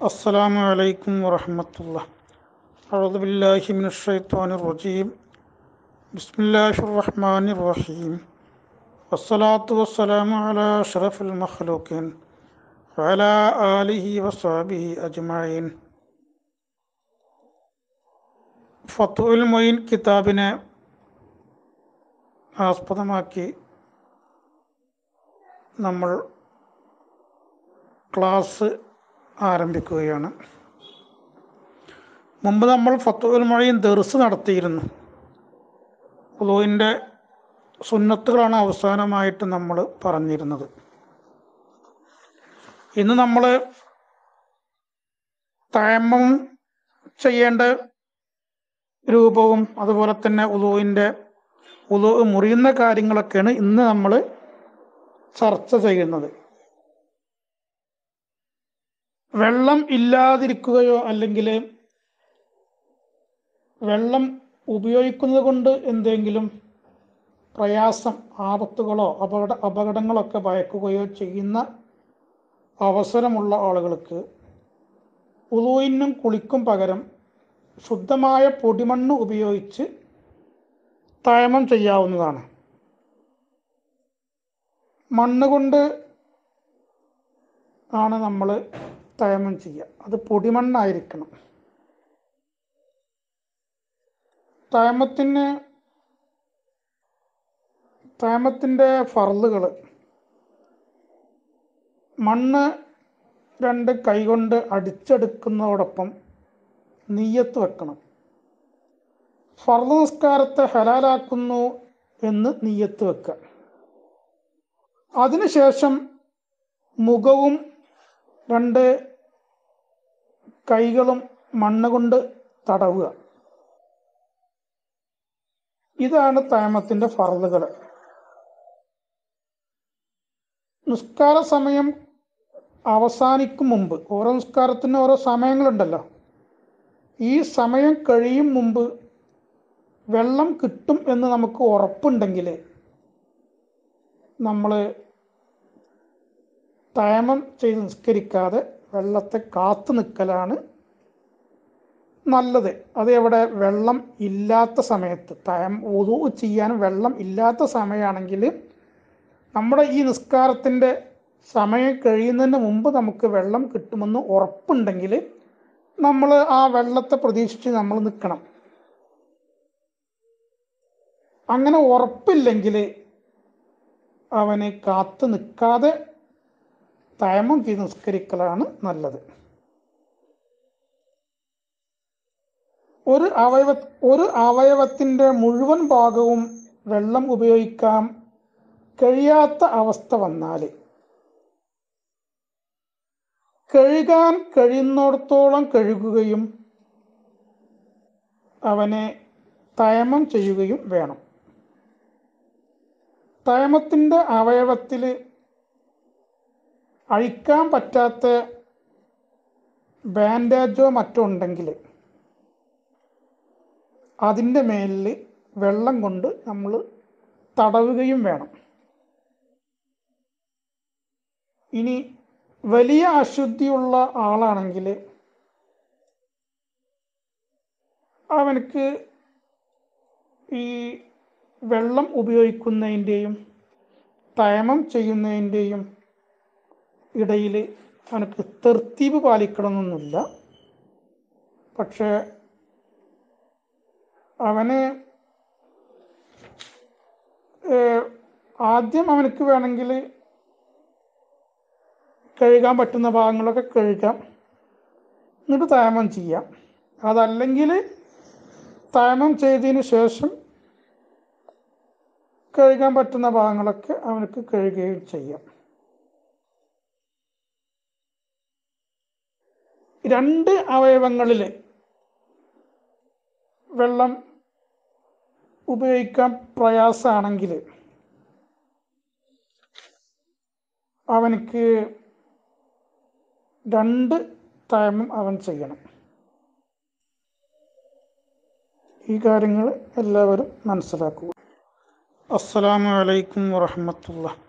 السلام عليكم ورحمة الله أعوذ بالله من الشيطان الرجيم بسم الله الرحمن الرحيم والصلاة والسلام على أشرف المخلوقين وعلى آله وصحبه أجمعين ഫത്തുൽ മൊയിൻ കിതാബിനെ ആസ്പദമാക്കി നമ്മൾ ക്ലാസ് ആരംഭിക്കുകയാണ് മുമ്പ് നമ്മൾ ഫത്തുൽ മൊഴിയും ദർസ് നടത്തിയിരുന്നു ഉദുവിൻ്റെ സുന്നത്തുകളാണ് അവസാനമായിട്ട് നമ്മൾ പറഞ്ഞിരുന്നത് ഇന്ന് നമ്മൾ തയമ്മം ചെയ്യേണ്ട രൂപവും അതുപോലെ തന്നെ ഉദുവിൻ്റെ ഉദു മുറിയുന്ന കാര്യങ്ങളൊക്കെയാണ് ഇന്ന് നമ്മൾ ചർച്ച ചെയ്യുന്നത് വെള്ളം ഇല്ലാതിരിക്കുകയോ അല്ലെങ്കിൽ വെള്ളം ഉപയോഗിക്കുന്നത് കൊണ്ട് എന്തെങ്കിലും പ്രയാസം ആപത്തുകളോ അപകട അപകടങ്ങളൊക്കെ ഭയക്കുകയോ ചെയ്യുന്ന അവസരമുള്ള ആളുകൾക്ക് ഉദുവിനും കുളിക്കും പകരം ശുദ്ധമായ പൊടിമണ്ണ് ഉപയോഗിച്ച് തയമം ചെയ്യാവുന്നതാണ് മണ്ണ് കൊണ്ട് ആണ് നമ്മൾ തയമം ചെയ്യുക അത് പൊടിമണ്ണായിരിക്കണം തയമത്തിന് തയമത്തിൻ്റെ ഫർളുകൾ മണ്ണ് രണ്ട് കൈകൊണ്ട് അടിച്ചെടുക്കുന്നതോടൊപ്പം നീയത്ത് വെക്കണം ഫർദ് നിസ്കാരത്തെ ഹലാലാക്കുന്നു എന്ന് നീയത്ത് വെക്കുക അതിനുശേഷം മുഖവും രണ്ട് കൈകളും മണ്ണ് കൊണ്ട് തടവുക ഇതാണ് തയമത്തിന്റെ ഫർദുകൾ നിസ്കാര സമയം അവസാനിക്കും മുമ്പ് ഓരോ നിസ്കാരത്തിന് ഓരോ സമയങ്ങളുണ്ടല്ലോ ഈ സമയം കഴിയും മുമ്പ് വെള്ളം കിട്ടും എന്ന് നമുക്ക് ഉറപ്പുണ്ടെങ്കിൽ നമ്മൾ തയമം ചെയ്ത് നിസ്കരിക്കാതെ വെള്ളത്തെ കാത്തു നിൽക്കലാണ് നല്ലത് അത് എവിടെ വെള്ളം ഇല്ലാത്ത സമയത്ത് തയം ഒതു ചെയ്യാൻ വെള്ളം ഇല്ലാത്ത സമയമാണെങ്കിൽ നമ്മുടെ ഈ നിസ്കാരത്തിൻ്റെ സമയം കഴിയുന്നതിന് മുമ്പ് നമുക്ക് വെള്ളം കിട്ടുമെന്ന് ഉറപ്പുണ്ടെങ്കിൽ നമ്മൾ ആ വെള്ളത്തെ പ്രതീക്ഷിച്ച് നമ്മൾ നിൽക്കണം അങ്ങനെ ഉറപ്പില്ലെങ്കിൽ അവന് കാത്തു നിൽക്കാതെ തയമം ചെയ്ത് നിസ്കരിക്കലാണ് നല്ലത് ഒരു അവയവ ഒരു അവയവത്തിൻ്റെ മുഴുവൻ ഭാഗവും വെള്ളം ഉപയോഗിക്കാൻ കഴിയാത്ത അവസ്ഥ വന്നാൽ കഴുകാൻ കഴിയുന്നിടത്തോളം കഴുകുകയും അവനെ തയമം ചെയ്യുകയും വേണം തയമത്തിൻ്റെ അവയവത്തിൽ അഴിക്കാൻ പറ്റാത്ത ബാൻഡേജോ മറ്റോ ഉണ്ടെങ്കിൽ അതിൻ്റെ മേലിൽ വെള്ളം കൊണ്ട് നമ്മൾ തടവുകയും വേണം ഇനി വലിയ അശുദ്ധിയുള്ള ആളാണെങ്കിൽ അവനക്ക് ഈ വെള്ളം ഉപയോഗിക്കുന്നതിൻ്റെയും തയമം ചെയ്യുന്നതിൻ്റെയും ഇടയിൽ അവനക്ക് തെർത്തീവ് പാലിക്കണമെന്നൊന്നുമില്ല പക്ഷേ അവന് ആദ്യം അവനക്ക് വേണമെങ്കിൽ കഴുകാൻ പറ്റുന്ന ഭാഗങ്ങളൊക്കെ കഴുകാം എന്നിട്ട് തയമം ചെയ്യാം അതല്ലെങ്കിൽ തയമം ചെയ്തതിന് ശേഷം കഴുകാൻ പറ്റുന്ന ഭാഗങ്ങളൊക്കെ അവനക്ക് കഴുകുകയും ചെയ്യാം രണ്ട് അവയവങ്ങളിൽ വെള്ളം ഉപയോഗിക്കാൻ പ്രയാസമാണെങ്കിൽ അവനക്ക് രണ്ട് തയമം അവൻ ചെയ്യണം ഈ കാര്യങ്ങൾ എല്ലാവരും മനസ്സിലാക്കുക അസ്സലാമു അലൈക്കും വറഹമത്തുള്ള